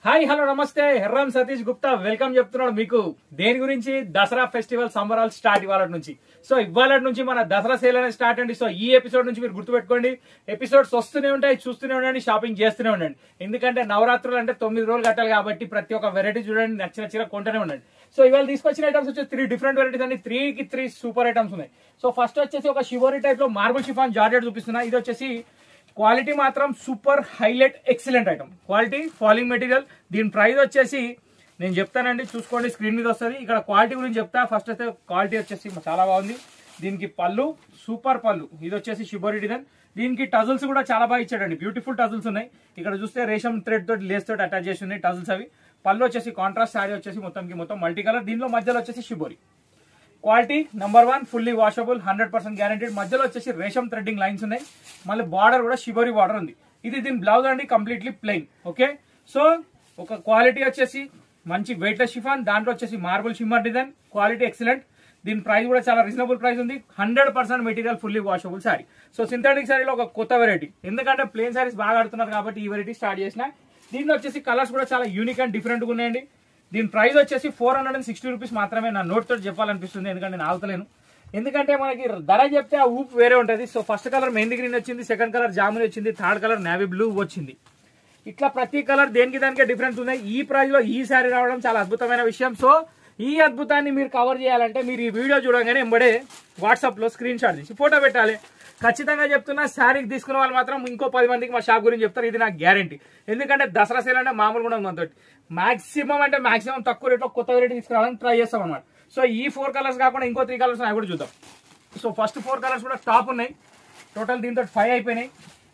hi hello నమస్తే హెర్రామ్ Satish Gupta welcome చెప్తున్నాడు మీకు దేని గురించి దసరా ఫెస్టివల్ సంబరాలు స్టార్ట్ ఇవాళ నుంచి సో ఇవాళ నుంచి మన దసరా సేల్ అనేది స్టార్ట్ అండి సో ఈ ఎపిసోడ్ నుంచి మీరు గుర్తుపెట్టుకోండి ఎపిసోడ్స్ వస్తూనే ఉంటాయి చూస్తూనే ఉండండి షాపింగ్ చేస్తూనే ఉండండి ఎందుకంటే నవరాత్రులు అంటే తొమ్మిది రోజులు కట్టాలి కాబట్టి ప్రతి ఒక్క వెరైటీ చూడండి నచ్చిన నచ్చిన కొంటూనే ఉండండి సో ఇవాళ తీసుకొచ్చిన ఐటమ్స్ వచ్చి త్రీ డిఫరెంట్ వెరైటీస్ అండి త్రీ కి త్రీ సూపర్ ఐటమ్స్ ఉన్నాయి సో ఫస్ట్ వచ్చేసి ఒక షివోరీ టైప్ లో మార్బుల్ షిఫాన్ జార్జెట్ చూపిస్తున్నా ఇది వచ్చేసి క్వాలిటీ మాత్రం super highlight excellent item quality falling material దీని ప్రైస్ వచ్చేసి నేను చెప్తానండి చూసుకోండి స్క్రీన్ మీద వస్తుంది ఇక్కడ క్వాలిటీ గురించి చెప్తా ఫస్ట్ అయితే క్వాలిటీ వచ్చేసి చాలా బాగుంది దీనికి పళ్ళు సూపర్ పళ్ళు ఇది వచ్చేసి షిబోరి డిజైన్ దీనికి టజల్స్ కూడా చాలా బాగా ఇచ్చాడండి బ్యూటిఫుల్ టజల్స్ ఉన్నాయి ఇక్కడ చూస్తే రేషం థ్రెడ్ తోటి లేస్ తోటి అటాచ్ చేసి ఉన్నాయి టజల్స్ అవి పళ్ళు వచ్చేసి కాంట్రాస్ట్ శారీ వచ్చేసి మొత్తంకి మొత్తం మల్టీ కలర్ దీనిలో మధ్యలో వచ్చేసి shibori quality number one fully washable hundred percent guaranteed మధ్యలో వచ్చేసి రేషం థ్రెడ్డింగ్ లైన్స్ ఉన్నాయి మళ్ళీ బార్డర్ కూడా షిబోరి బార్డర్ ఉంది ఇది దీని బ్లౌజ్ అండి కంప్లీట్లీ ప్లెయిన్ ఓకే సో ఒక క్వాలిటీ వచ్చేసి మంచి వెయిట్లెస్ షిఫాన్ దాంట్లో వచ్చేసి marble shimmer design quality excellent దీని ప్రైస్ కూడా చాలా రీజనబుల్ ప్రైస్ ఉంది hundred percent material fully washable sari so synthetic సారీలో ఒక కొత్త వెరైటీ ఎందుకంటే ప్లేన్ సారీస్ బాగా ఆడుతున్నారు కాబట్టి ఈ వెరైటీ స్టార్ట్ చేసిన దీంట్లో వచ్చేసి కలర్స్ కూడా చాలా యూనిక్ అండ్ డిఫరెంట్గా ఉన్నాయండి దీని ప్రైస్ వచ్చేసి four hundred and sixty rupees మాత్రమే నా నోట్ తోటి చెప్పాలనిపిస్తుంది ఎందుకంటే నేను ఆగుతలేను ఎందుకంటే మనకి ధర చెప్తే ఆ ఊపు వేరే ఉంటుంది so first colour mehndi green వచ్చింది సెకండ్ కలర్ జామున్ వచ్చింది థర్డ్ కలర్ నేవీ బ్లూ వచ్చింది ఇట్లా ప్రతి కలర్ దేనికి దానికే డిఫరెన్స్ ఉన్నాయి ఈ ప్రైస్ లో ఈ శారీ రావడం చాలా అద్భుతమైన విషయం సో ఈ అద్భుతాన్ని మీరు కవర్ చేయాలంటే మీరు ఈ వీడియో చూడగానే ఎంబడే వాట్సాప్ లో స్క్రీన్ షాట్ తీసి ఫోటో పెట్టాలి ఖచ్చితంగా చెప్తున్నా శారీకి తీసుకున్న వాళ్ళు మాత్రం ఇంకో పది మందికి మా షాప్ గురించి చెప్తారు ఇది నాకు గ్యారంటీ ఎందుకంటే దసరా సేల్ అంటే మామూలుగా ఉండదు మనతో మాక్సిమం అంటే మాక్సిమం తక్కువ రేట్లో కొత్త వెరైటీ తీసుకురావడానికి ట్రై చేస్తాం అనమాట సో ఈ ఫోర్ కలర్స్ కాకుండా ఇంకో త్రీ కలర్స్ అవి కూడా చూద్దాం సో ఫస్ట్ ఫోర్ కలర్స్ కూడా టాప్ ఉన్నాయి టోటల్ దీంతో ఫైవ్ అయిపోయినాయి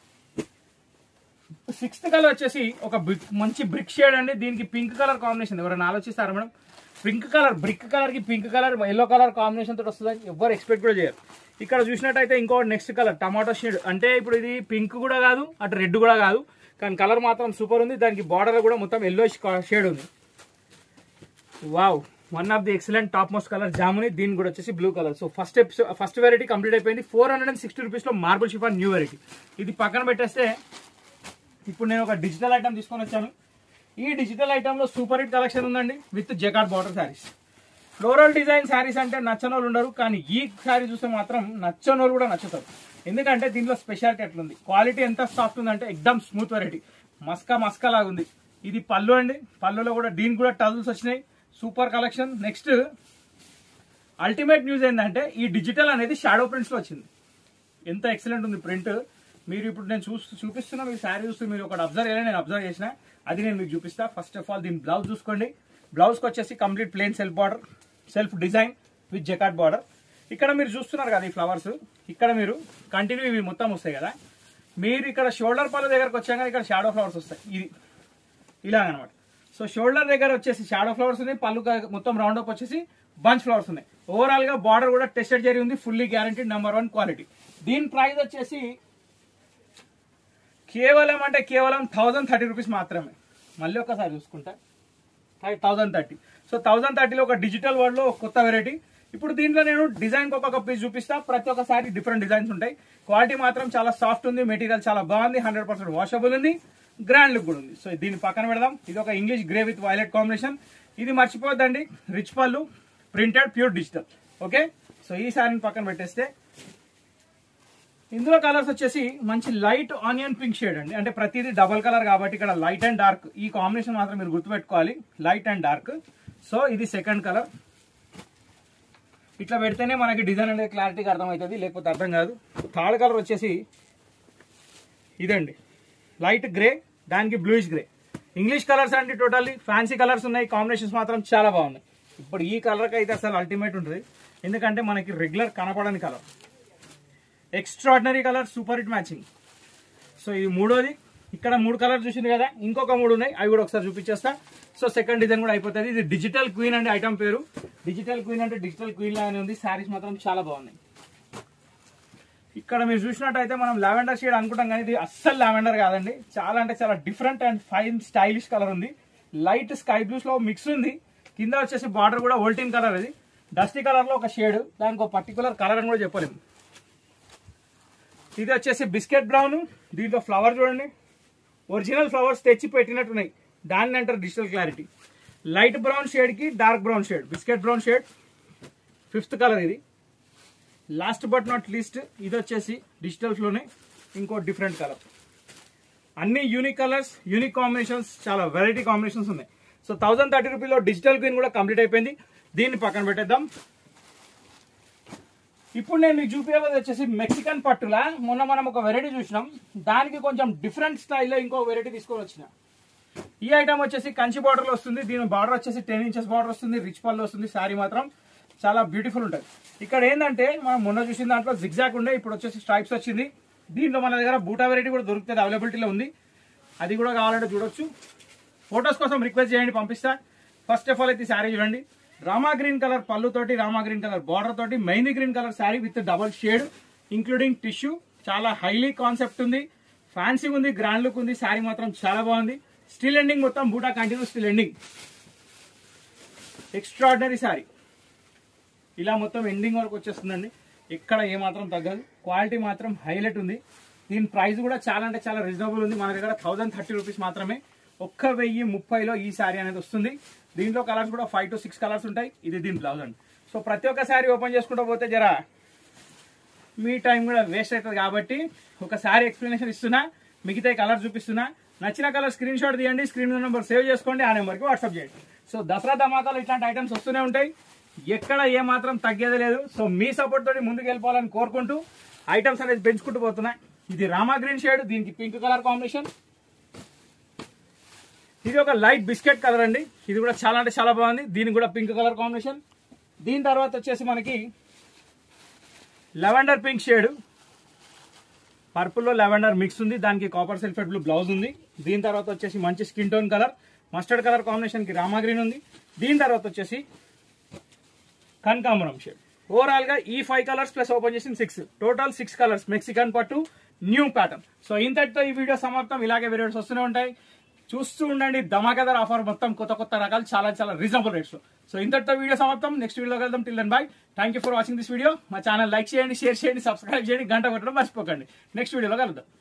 సిక్స్త్ కలర్ వచ్చేసి ఒక బ్రిక్ మంచి బ్రిక్ షేడ్ అండి దీనికి పింక్ కలర్ కాంబినేషన్ ఎవరైనా ఆలోచిస్తారా madam pink colour brick colour కి pink colour yellow colour combination తోటి వస్తుందని ఎవరు ఎక్స్పెక్ట్ కూడా చేయరు ఇక్కడ చూసినట్టయితే ఇంకో నెక్స్ట్ కలర్ టమాటో షేడ్ అంటే ఇప్పుడు ఇది పింక్ కూడా కాదు అటు రెడ్ కూడా కాదు కానీ కలర్ మాత్రం సూపర్ ఉంది దానికి బార్డర్ కూడా మొత్తం ఎల్లో షేడ్ ఉంది wow one of the excellent top most colour జాముని దీని కూడా వచ్చేసి blue colour so first episode first variety complete అయిపోయింది ఫోర్ హండ్రెడ్ అండ్ సిక్స్టీ రూపీస్లో మార్బుల్ షిఫాన్ న్యూ వెరైటీ ఇది పక్కన పెట్టేస్తే ఇప్పుడు నేను ఒక డిజిటల్ ఐటమ్ తీసుకొని వచ్చాను ఈ డిజిటల్ ఐటమ్ లో సూపర్ హిట్ కలెక్షన్ ఉందండి with jacquard border sarees floral design sarees అంటే నచ్చని వాళ్ళు ఉండరు కానీ ఈ శారీ చూస్తే మాత్రం నచ్చని వాళ్ళు కూడా నచ్చుతారు ఎందుకంటే దీంట్లో స్పెషాలిటీ ఎట్లుంది క్వాలిటీ ఎంత సాఫ్ట్ ఉందంటే ఎక్దమ్ స్మూత్ వెరైటీ మస్కా మస్కా లాగా ఉంది ఇది పళ్ళు అండి పళ్ళులో కూడా దీనికి కూడా టజల్స్ వచ్చినాయి super collection next ultimate news ఏంటంటే ఈ డిజిటల్ అనేది షాడో ప్రింట్స్ లో వచ్చింది ఎంత ఎక్సలెంట్ ఉంది ప్రింట్ మీరు ఇప్పుడు నేను చూ చూపిస్తున్నా మీరు శారీ చూస్తే మీరు ఒకటి అబ్జర్వ్ చేయాలి నేను అబ్జర్వ్ చేసిన అది నేను మీకు చూపిస్తా ఫస్ట్ ఆఫ్ ఆల్ దీని బ్లౌజ్ చూసుకోండి బ్లౌజ్కి వచ్చేసి complete plain self border self design with jacquard border ఇక్కడ మీరు చూస్తున్నారు కదా ఈ ఫ్లవర్స్ ఇక్కడ మీరు కంటిన్యూ ఇవి మొత్తం వస్తాయి కదా మీరు ఇక్కడ షోల్డర్ పళ్ళ దగ్గరకు వచ్చాక ఇక్కడ షాడో ఫ్లవర్స్ వస్తాయి ఇది ఇలాగనమాట సో షోల్డర్ దగ్గర వచ్చేసి షాడో ఫ్లవర్స్ ఉన్నాయి పళ్ళు క- మొత్తం రౌండ్ అప్ వచ్చేసి బంచ్ ఫ్లవర్స్ ఉన్నాయి ఓవరాల్ గా బార్డర్ కూడా టెస్టెడ్ జరిగి ఉంది fully guaranteed number one quality దీని ప్రైస్ వచ్చేసి కేవలం అంటే కేవలం థౌజండ్ థర్టీ రూపీస్ మాత్రమే మళ్ళీ ఒకసారి చూసుకుంటా థౌజండ్ థర్టీ సో థౌజండ్ థర్టీలో ఒక డిజిటల్ వరల్డ్లో ఒక కొత్త వెరైటీ ఇప్పుడు దీంట్లో నేను డిజైన్ ఒక్కొక్క పీస్ చూపిస్తా ప్రతి ఒక్కసారి డిఫరెంట్ డిజైన్స్ ఉంటాయి క్వాలిటీ మాత్రం చాలా సాఫ్ట్ ఉంది మెటీరియల్ చాలా బాగుంది హండ్రెడ్ పర్సెంట్ వాషబుల్ ఉంది గ్రాండ్ లుక్ కూడా ఉంది సో దీన్ని పక్కన పెడదాం ఇది ఒక English grey with violet combination ఇది మర్చిపోద్దండి రిచ్ పళ్ళు printed pure digital okay so ఈ సారీని పక్కన పెట్టేస్తే ఇందులో కలర్స్ వచ్చేసి మంచి లైట్ ఆనియన్ పింక్ షేడ్ అండి అంటే ప్రతిదీ డబల్ కలర్ కాబట్టి ఇక్కడ లైట్ అండ్ డార్క్ ఈ కాంబినేషన్ మాత్రం మీరు గుర్తుపెట్టుకోవాలి లైట్ అండ్ డార్క్ సో ఇది సెకండ్ కలర్ ఇట్లా పెడితేనే మనకి డిజైన్ అనేది క్లారిటీగా అర్థమవుతుంది లేకపోతే అర్థం కాదు థర్డ్ కలర్ వచ్చేసి ఇదండి లైట్ గ్రే దానికి బ్లూయిష్ గ్రే ఇంగ్లీష్ కలర్స్ అంటే టోటల్లీ ఫ్యాన్సీ కలర్స్ ఉన్నాయి కాంబినేషన్స్ మాత్రం చాలా బాగున్నాయి ఇప్పుడు ఈ కలర్కి అయితే అసలు అల్టిమేట్ ఉంటుంది ఎందుకంటే మనకి రెగ్యులర్ కనపడని colour extraordinary colour super hit matching so ఇది మూడోది ఇక్కడ మూడు కలర్ చూసింది కదా ఇంకొక మూడు ఉన్నాయి అవి కూడా ఒకసారి చూపించేస్తా సో సెకండ్ డిజైన్ కూడా అయిపోతుంది ఇది డిజిటల్ క్వీన్ అంటే ఐటమ్ పేరు డిజిటల్ క్వీన్ అంటే డిజిటల్ క్వీన్ లాగానే ఉంది శారీస్ మాత్రం చాలా బాగున్నాయి ఇక్కడ మీరు చూసినట్టయితే మనం లావెండర్ షేడ్ అనుకుంటాం కానీ ఇది అస్సలు లావెండర్ కాదండి చాలా అంటే చాలా different and fine stylish colour ఉంది లైట్ స్కై బ్లూస్ లో మిక్స్ ఉంది కింద వచ్చేసి బార్డర్ కూడా ఓల్టీన్ కలర్ ఇది డస్టీ కలర్ లో ఒక షేడ్ దానికి ఒక పర్టికులర్ కలర్ అని కూడా చెప్పలేము ఇది వచ్చేసి బిస్కెట్ బ్రౌన్ దీంట్లో ఫ్లవర్ చూడండి ఒరిజినల్ ఫ్లవర్స్ తెచ్చి పెట్టినట్టున్నాయి దాన్ని అంటారు digital clarity light brown shade కి dark brown shade biscuit brown shade fifth colour ఇది లాస్ట్ బట్ నాట్ లీస్ట్ ఇది వచ్చేసి డిజిటల్ ఫ్లోనే ఇంకో డిఫరెంట్ కలర్ అన్ని యూనిక్ కలర్స్ యూనిక్ కాంబినేషన్స్ చాలా వెరైటీ కాంబినేషన్స్ ఉన్నాయి సో థౌసండ్ థర్టీ రూపీలో డిజిటల్ క్వీన్ కూడా కంప్లీట్ అయిపోయింది దీన్ని పక్కన పెట్టేద్దాం ఇప్పుడు నేను మీకు చూపించబోయేది వచ్చేసి మెక్సికన్ పట్టులా మొన్న మనం ఒక వెరైటీ చూసినాం దానికి కొంచెం డిఫరెంట్ స్టైల్లో ఇంకో వెరైటీ తీసుకొని వచ్చిన ఈ ఐటమ్ వచ్చేసి కంచి బార్డర్ లో వస్తుంది దీని బార్డర్ వచ్చేసి టెన్ ఇంచెస్ బార్డర్ వస్తుంది రిచ్ పళ్ళు వస్తుంది శారీ మాత్రం చాలా బ్యూటిఫుల్ ఉంటుంది ఇక్కడ ఏంటంటే మనం మొన్న చూసిన దాంట్లో జిగ్జాక్ ఉండే ఇప్పుడు వచ్చేసి స్ట్రైప్స్ వచ్చింది దీంట్లో మన దగ్గర బూటా వెరైటీ కూడా దొరుకుతుంది అవైలబిలిటీలో ఉంది అది కూడా కావాలంటే చూడొచ్చు ఫొటోస్ కోసం రిక్వెస్ట్ చేయండి పంపిస్తా ఫస్ట్ ఆఫ్ ఆల్ అయితే శారీ చూడండి రామా గ్రీన్ కలర్ పళ్ళు తోటి రామా గ్రీన్ కలర్ బార్డర్ తోటి mehndi green colour sari with double shade including tissue చాలా హైలీ కాన్సెప్ట్ ఉంది ఫ్యాన్సీ ఉంది గ్రాండ్ లుక్ ఉంది శారీ మాత్రం చాలా బాగుంది స్టిల్ ఎండింగ్ మొత్తం buta continue still ending extraordinary sari ఇలా మొత్తం ఎండింగ్ వరకు వచ్చేస్తుందండి ఎక్కడ ఏమాత్రం తగ్గదు క్వాలిటీ మాత్రం హైలైట్ ఉంది దీని ప్రైస్ కూడా చాలా అంటే చాలా రీజనబుల్ ఉంది మన దగ్గర థౌసండ్ థర్టీ రూపీస్ మాత్రమే ఒక్క వెయ్యి ముప్పైలో ఈ శారీ అనేది వస్తుంది దీంట్లో కలర్స్ కూడా ఫైవ్ టు సిక్స్ కలర్స్ ఉంటాయి ఇది దీని బ్లౌజ్ అండి సో ప్రతి ఒక్క శారీ ఓపెన్ చేసుకుంటూ పోతే జరా మీ టైం కూడా వేస్ట్ అవుతుంది కాబట్టి ఒక శారీ ఎక్స్ప్లెనేషన్ ఇస్తున్నా మిగతా కలర్ చూపిస్తున్నా నచ్చిన కలర్ స్క్రీన్ షాట్ తీయండి స్క్రీన్ నెంబర్ సేవ్ చేసుకోండి ఆ నెంబర్కి వాట్సాప్ చేయండి సో దసరా ధమాకాలు ఇట్లాంటి ఐటమ్స్ వస్తూనే ఉంటాయి ఎక్కడ ఏ మాత్రం తగ్గేది లేదు సో మీ సపోర్ట్ తోటి ముందుకు వెళ్ళిపోవాలని కోరుకుంటూ ఐటమ్స్ అనేది పెంచుకుంటూ పోతున్నాయి ఇది రామా గ్రీన్ షేడ్ దీనికి పింక్ కలర్ కాంబినేషన్ ఇది ఒక లైట్ బిస్కెట్ కలర్ అండి ఇది కూడా చాలా అంటే చాలా బాగుంది దీనికి కూడా పింక్ కలర్ కాంబినేషన్ దీని తర్వాత వచ్చేసి మనకి లెవెండర్ పింక్ షేడ్ పర్పుల్లో లెవెండర్ మిక్స్ ఉంది దానికి కాపర్ సల్ఫేట్ బ్లూ బ్లౌజ్ ఉంది దీని తర్వాత వచ్చేసి మంచి skin tone colour mustard colour combination కి రామా గ్రీన్ ఉంది దీని తర్వాత వచ్చేసి కనకాంబరం షేడ్ ఓవరాల్ గా ఈ ఫైవ్ కలర్స్ ప్లస్ ఓపెన్ చేసిన six total six colours Mexican పట్టు న్యూ ప్యాటర్న్ సో ఇంతటితో ఈ వీడియో సమాప్తం ఇలాగే వీడియోస్ వస్తూనే ఉంటాయి చూస్తూ ఉండండి ధమాకేదార్ ఆఫర్ మొత్తం కొత్త కొత్త రకాలు చాలా చాలా రీజనబుల్ రేట్స్ లో సో ఇంతటితో వీడియో సమాప్తం నెక్స్ట్ వీడియోకి వెళ్దాం till then bye thank you for watching this video మా ఛానల్ లైక్ చేయండి షేర్ చేయండి సబ్స్క్రైబ్ చేయండి గంట కొట్టడం మర్చిపోకండి నెక్స్ట్ వీడియోలో కలుద్దాం